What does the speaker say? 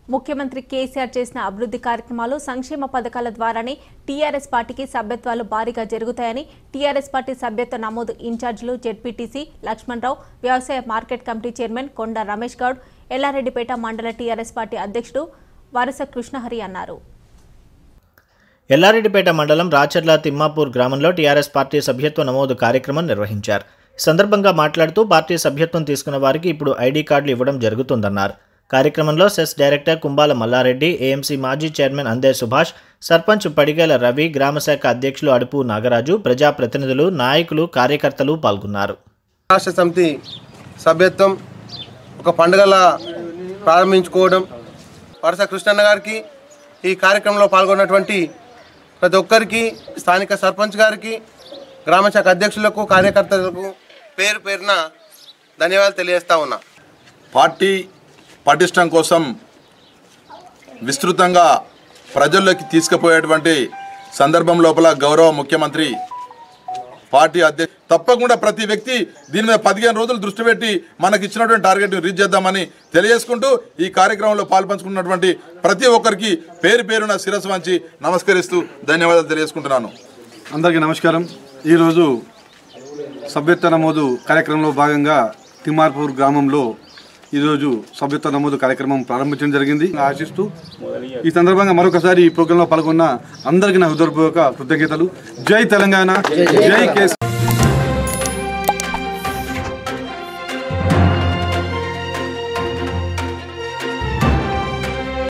ముఖ్యమంత్రి కేసీఆర్ చేసిన అభివృద్ధి కార్యక్రమాలు సంక్షేమ పథకాల ద్వారానే టీఆర్ఎస్ పార్టీకి సభ్యత్వాలు భారీగా జరుగుతాయని టీఆర్ఎస్ పార్టీ సభ్యత్వ నమోదు ఇన్ఛార్జీలు జెడ్పీటీసీ లక్ష్మణరావు వ్యవసాయ మార్కెట్ కమిటీ చైర్మన్ కొండ రమేష్ గౌడ్ ఎల్లారెడ్డిపేట మండల టీఆర్ఎస్ పార్టీ అధ్యక్షుడు వరస కృష్ణహరి అన్నారు ఎల్లారెడ్డిపేట మండలం రాచర్ల తిమ్మాపూర్ గ్రామంలో టీఆర్ఎస్ పార్టీ సభ్యత్వ నమోదు కార్యక్రమం నిర్వహించారు ఈ సందర్భంగా మాట్లాడుతూ పార్టీ సభ్యత్వం తీసుకున్న వారికి ఇప్పుడు ఐడీ కార్డులు ఇవ్వడం జరుగుతుందన్నారు కార్యక్రమంలో సెస్ డైరెక్టర్ కుంబాల మల్లారెడ్డి ఏఎంసీ మాజీ చైర్మన్ అందే సుభాష్ సర్పంచ్ పడిగేల రవి గ్రామశాఖ అధ్యక్షులు అడుపు నాగరాజు ప్రజాప్రతినిధులు నాయకులు కార్యకర్తలు పాల్గొన్నారు రాష్ట్ర సమితి సభ్యత్వం ఒక పండుగలా ప్రారంభించుకోవడం వరస కృష్ణన్న గారికి ఈ కార్యక్రమంలో పాల్గొన్నటువంటి ప్రతి ఒక్కరికి స్థానిక సర్పంచ్ గారికి గ్రామ శాఖ అధ్యక్షులకు కార్యకర్తలకు పేరు పేరున ధన్యవాదాలు తెలియజేస్తా ఉన్నా పార్టీ పటిష్టం కోసం విస్తృతంగా ప్రజల్లోకి తీసుకుపోయేటువంటి సందర్భం లోపల గౌరవ ముఖ్యమంత్రి పార్టీ అధ్యక్ష తప్పకుండా ప్రతి వ్యక్తి దీని మీద పదిహేను రోజులు దృష్టి పెట్టి మనకి ఇచ్చినటువంటి టార్గెట్ రీచ్ చేద్దామని తెలియజేసుకుంటూ ఈ కార్యక్రమంలో పాల్పంచుకున్నటువంటి ప్రతి ఒక్కరికి పేరు పేరున శిరస్సు వంచి నమస్కరిస్తూ ధన్యవాదాలు తెలియజేసుకుంటున్నాను అందరికీ నమస్కారం ఈరోజు సభ్యత్వ నమోదు కార్యక్రమంలో భాగంగా తిమ్మార్పూర్ గ్రామంలో ఈరోజు సభ్యత్వ నమోదు కార్యక్రమం ప్రారంభించడం జరిగింది ఆశిస్తూ ఈ సందర్భంగా మరొకసారి ఈ ప్రోగ్రాంలో పాల్గొన్న అందరికీ నా హృదయపూర్వక కృతజ్ఞతలు జై తెలంగాణ జై కేసీ